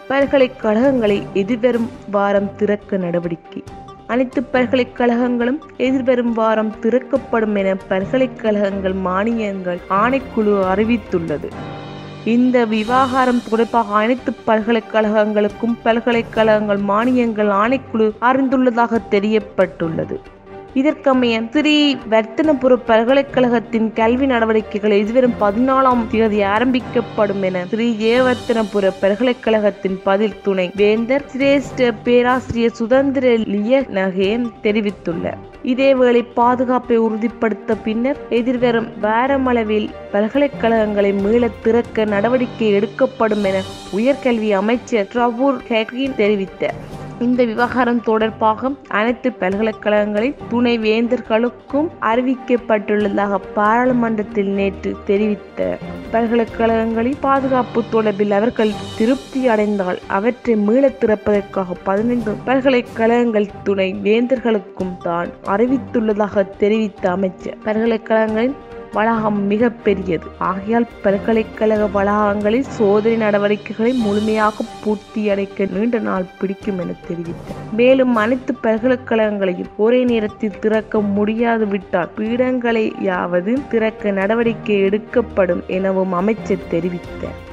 பல்கலைக்கழகங்களை எதிர்வரும் வாரம் திறக்க நடவடிக்கை அனைத்து பல்கலைக்கழகங்களும் எதிர்வரும் வாரம் திறக்கப்படும் என பல்கலைக்கழகங்கள் மானியங்கள் ஆணைக்குழு அறிவித்துள்ளது இந்த விவகாரம் தொடர்பாக அனைத்து பல்கலைக்கழகங்களுக்கும் பல்கலைக்கழகங்கள் மானியங்கள் ஆணைக்குழு அறிந்துள்ளதாக தெரியப்பட்டுள்ளது இதற்கமைய ஸ்ரீ வர்த்தனபுர பல்கலைக்கழகத்தின் கல்வி நடவடிக்கைகள் எதிர்வரும் பதினாலாம் தேதி ஆரம்பிக்கப்படும் என ஸ்ரீ ஜெயவர்த்தனபுர பல்கலைக்கழகத்தின் பதில் துணை வேந்தர் சிரேஷ்ட பேராசிரியர் சுதந்திர லியநகேன் தெரிவித்துள்ளார் இதேவேளை பாதுகாப்பை உறுதிப்படுத்த பின்னர் எதிர்வரும் வாரமளவில் பல்கலைக்கழகங்களை மீள திறக்க நடவடிக்கை எடுக்கப்படும் என உயர்கல்வி அமைச்சர் ட்ரவூர் ஹெட்கின் தெரிவித்தார் இந்த விவகாரம் தொடர்பாக அனைத்து பல்கலைக்கழகங்களின் துணை வேந்தர்களுக்கும் அறிவிக்கப்பட்டுள்ளதாக பாராளுமன்றத்தில் நேற்று தெரிவித்த பல்கலைக்கழகங்களின் பாதுகாப்பு தொடர்பில் அவர்கள் திருப்தி அடைந்தால் அவற்றை மீளத் திறப்பதற்காக பதினைந்து பல்கலைக்கழகங்கள் துணை வேந்தர்களுக்கும் தான் அறிவித்துள்ளதாக தெரிவித்த அமைச்சர் பல்கலைக்கழகங்களின் வளாகம் மிக பெரியது ஆகையால் பல்கலைக்கழக வளாகங்களில் சோதனை நடவடிக்கைகளை முழுமையாக பூர்த்தியடைக்க நீண்ட நாள் பிடிக்கும் என தெரிவித்தார் மேலும் அனைத்து பல்கலைக்கழகங்களையும் ஒரே நேரத்தில் திறக்க முடியாது விட்டால் பீடங்களையாவது திறக்க நடவடிக்கை எடுக்கப்படும் எனவும் அமைச்சர் தெரிவித்தார்